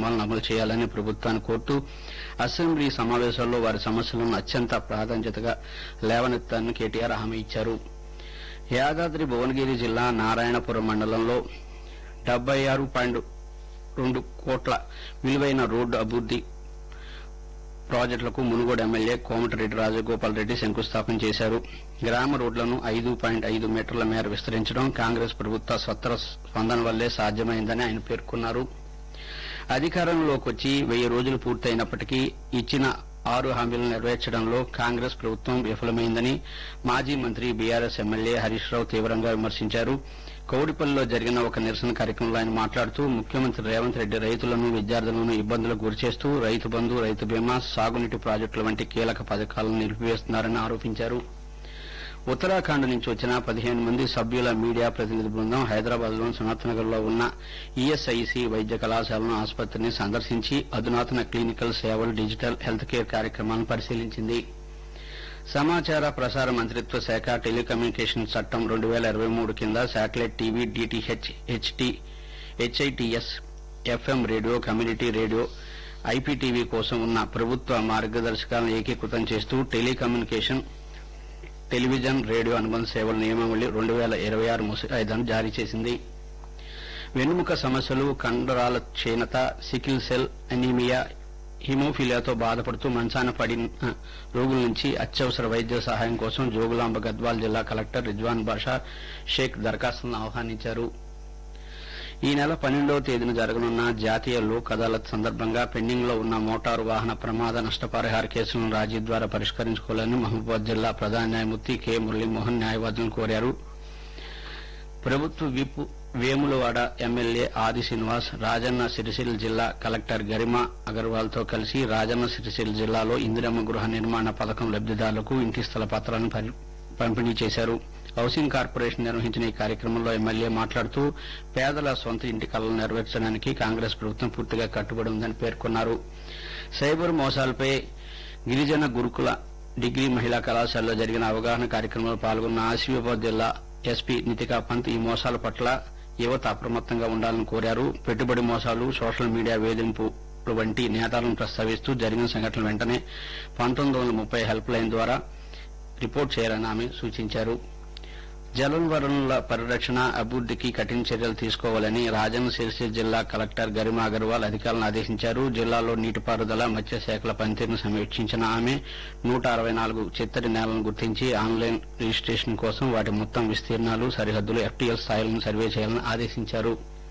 కార్యక్రమాలను అమలు చేయాలని ప్రభుత్వాన్ని కోరుతూ అసెంబ్లీ సమావేశాల్లో వారి సమస్యలను అత్యంత ప్రాధాన్యతగా లేవనెత్తాలని కేటీఆర్ హామీ ఇచ్చారు యాదాద్రి భువనగిరి జిల్లా నారాయణపురం మండలంలో డెబ్బై ఆరు పాయింట్ రెండు కోట్ల విలువైన రోడ్డు అభివృద్ది ప్రాజెక్టులకు మునుగోడు ఎమ్మెల్యే కోమటిరెడ్డి రాజగోపాల్ రెడ్డి శంకుస్థాపన చేశారు గ్రామ రోడ్లను ఐదు పాయింట్ ఐదు మీటర్ల మేర విస్తరించడం కాంగ్రెస్ ప్రభుత్వ స్వత్తర స్పందన వల్లే సాధ్యమైందని ఆయన పేర్కొన్నారు అధికారంలోకి వచ్చి వెయ్యి రోజులు పూర్తయినప్పటికీ ఇచ్చిన ఆరు హామీలను నెరవేర్చడంలో కాంగ్రెస్ ప్రభుత్వం విఫలమైందని మాజీ మంత్రి బీఆర్ఎస్ ఎమ్మెల్యే హరీష్ రావు తీవ్రంగా విమర్శించారు కౌడిపల్లిలో జరిగిన ఒక నిరసన కార్యక్రమంలో ఆయన మాట్లాడుతూ ముఖ్యమంత్రి రేవంత్ రెడ్డి రైతులను విద్యార్థులను ఇబ్బందులకు గురిచేస్తూ రైతు బంధు రైతు బీమా సాగునీటి ప్రాజెక్టుల వంటి కీలక పథకాలను నిలిపివేస్తున్నారని ఆరోపించారు ఉత్తరాఖండ్ నుంచి వచ్చిన పదిహేను మంది సభ్యుల మీడియా ప్రతినిధి బృందం హైదరాబాద్ లోని సునాథనగర్ లో ఉన్న ఈఎస్ఐసి వైద్య కళాశాలను ఆసుపత్రిని సందర్శించి అధునాతన క్లినికల్ సేవలు డిజిటల్ హెల్త్ కేర్ కార్యక్రమాలను పరిశీలించింది సమాచార ప్రసార మంత్రిత్వ శాఖ టెలికమ్యూనికేషన్ చట్టం రెండు వేల ఇరవై మూడు కింద satellite TV DTH HT HITS FM radio community radio IPTV కోసం ఉన్న ప్రభుత్వ మార్గదర్శకాలను ఏకీకృతం చేస్తూ టెలికమ్యూనికేషన్ టెలివిజన్ రేడియో అనుబంధ సేవల నియమావళి రెండు వేల ఇరవై ఆరు ముసాయిదాను జారీ చేసింది వెన్నుముక సమస్యలు కండరాల క్షీణత సికిల్ సెల్ అనీమియా హిమోఫిలియాతో బాధపడుతూ మంచాన పడిన రోగుల నుంచి అత్యవసర వైద్య సహాయం కోసం జోగులాంబ గద్వాల్ జిల్లా కలెక్టర్ రిజ్వాన్ బాషా షేక్ దరఖాస్తులను ఆహ్వానించారు ఈ నెల పన్నెండవ తేదీన జరగనున్న జాతీయ లోక్ అదాలత్ సందర్భంగా పెండింగ్ లో ఉన్న మోటారు వాహన ప్రమాద నష్టపరిహార కేసులను రాజీ ద్వారా పరిష్కరించుకోవాలని మహబూబాద్ జిల్లా ప్రధాన న్యాయమూర్తి కె మురళీమోహన్ న్యాయవాదులను కోరారు ప్రభుత్వ విప్ వేములవాడ ఎమ్మెల్యే ఆది శ్రీనివాస్ రాజన్న సిరిసిల్ల జిల్లా కలెక్టర్ గరిమా అగర్వాల్ తో కలిసి రాజన్న సిరిసిల్ల జిల్లాలో ఇందిరమ్మ గృహ నిర్మాణ పథకం లబ్దిదారులకు ఇంటి స్థల పత్రాలను పరి- పంపిణీ చేశారు హౌసింగ్ కార్పొరేషన్ నిర్వహించిన ఈ కార్యక్రమంలో ఎమ్మెల్యే మాట్లాడుతూ పేదల సొంత ఇంటి కలను నెరవేర్చడానికి కాంగ్రెస్ ప్రభుత్వం పూర్తిగా కట్టుబడి ఉందని పేర్కొన్నారు సైబర్ మోసాలపై గిరిజన గురుకుల డిగ్రీ మహిళా కళాశాలలో జరిగిన అవగాహన కార్యక్రమంలో పాల్గొన్న ఆసిఫాబాద్ జిల్లా ఎస్పీ నితికా పంత్ ఈ మోసాల పట్ల యువత అప్రమత్తంగా ఉండాలని కోరారు పెట్టుబడి మోసాలు సోషల్ మీడియా వేధింపులు వంటి నేతాలను ప్రస్తావిస్తూ జరిగిన సంఘటనల వెంటనే పంతొమ్మిది వందల ముప్పై హెల్ప్ లైన్ ద్వారా రిపోర్ట్ చేయాలని ఆమె సూచించారు జలవనరుల పరిరక్షణ అభివృద్దికి కఠిన చర్యలు తీసుకోవాలని రాజన్న సిరిసిల్ల జిల్లా కలెక్టర్ గరిమా అగర్వాల్ అధికారులను ఆదేశించారు జిల్లాలో నీటిపారుదల మత్స్యశాఖల పనితీరును సమీక్షించిన ఆమె నూట అరవై నాలుగు చిత్తడి నేలను గుర్తించి ఆన్లైన్ రిజిస్ట్రేషన్ కోసం వాటి మొత్తం విస్తీర్ణాలు సరిహద్దులు ఎఫ్టీఎల్ స్థాయిలను సర్వే చేయాలని ఆదేశించారు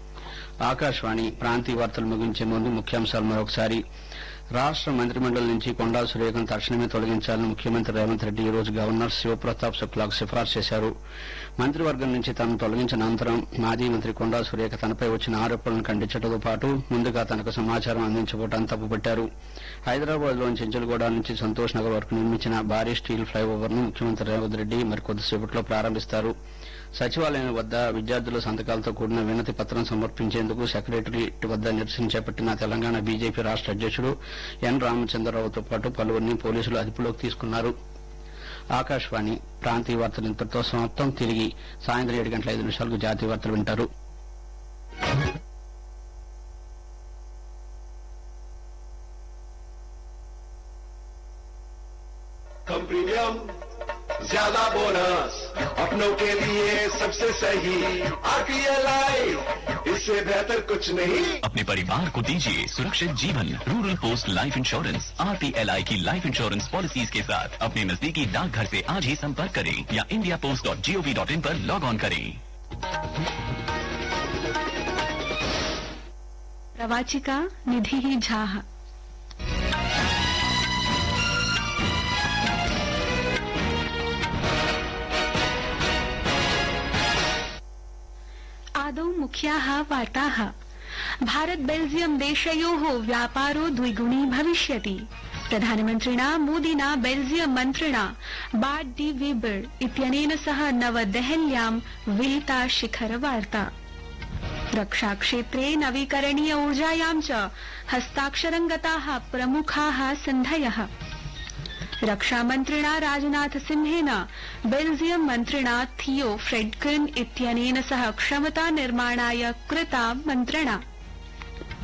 ఆకాశవాణి ప్రాంతీయ వార్తలు ముగించే ముందు ముఖ్యాంశాలు మరొకసారి రాష్ట మంత్రిమండలి నుంచి కొండా సురేఖను తక్షణమే తొలగించాలని ముఖ్యమంత్రి రేవంత్ రెడ్డి ఈ రోజు గవర్నర్ శివప్రతాప్ శుక్లాకు సిఫార్సు చేశారు మంత్రివర్గం నుంచి తనను తొలగించిన అనంతరం మాజీ మంత్రి కొండా సురేఖ తనపై వచ్చిన ఆరోపణలను ఖండించడంతో పాటు ముందుగా తనకు సమాచారం అందించబోవటాన్ని తప్పుపట్టారు హైదరాబాద్ లోని చెంచల్గూడ నుంచి సంతోష్ నగర్ వరకు నిర్మించిన భారీ స్టీల్ ఫ్లైఓవర్ ను ముఖ్యమంత్రి రేవంత్ రెడ్డి మరి కొద్దిసేపట్లో ప్రారంభిస్తారు సచివాలయం వద్ద విద్యార్థుల సంతకాలతో కూడిన వినతి పత్రం సమర్పించేందుకు సెక్రటరియట్ వద్ద నిరసన చేపట్టిన తెలంగాణ బీజేపీ రాష్ట అధ్యక్షుడు ఎన్ రామచంద్రరావుతో పాటు పలువురిని పోలీసులు అదుపులోకి తీసుకున్నారు ఆకాశవాణి ప్రాంతీయ వార్తలు ఇంతటితో సమాప్తం తిరిగి సాయంత్రం ఏడు గంటల ఐదు నిమిషాలకు జాతీయ వార్తలు వింటారు कम प्रीमियम ज्यादा बोनस अपनों के लिए सबसे सही आरपीएल इससे बेहतर कुछ नहीं अपने परिवार को दीजिए सुरक्षित जीवन rural post life insurance R की लाइफ इंश्योरेंस पॉलिसीज के साथ अपने नजदीकी डाकघर से आज ही संपर्क करें या India post dot G O V dot in पर लॉग ऑन करें प्रवाचिका निधिः झाः आदौ मुख्याः वार्ताः भारत बेल्जियम देशयोः व्यापारो द्विगुणी भविष्यति प्रधानमन्त्रिणा मोदिना बेल्जियम मन्त्रिणा बार्ट डी वेबर इत्यनेन सह नवदेहल्यां विहिता शिखर वार्ता रक्षाक्षेत्रे नवीकरणीय ऊर्जायां च हस्ताक्षरं गताः प्रमुखाः सन्धयः रक्षामन्त्रिणा राजनाथ सिंहेन बेल्जियम मन्त्रिणा थियो फ्रेडकिन इत्यनेन सह क्षमता निर्माणाय कृता मन्त्रणा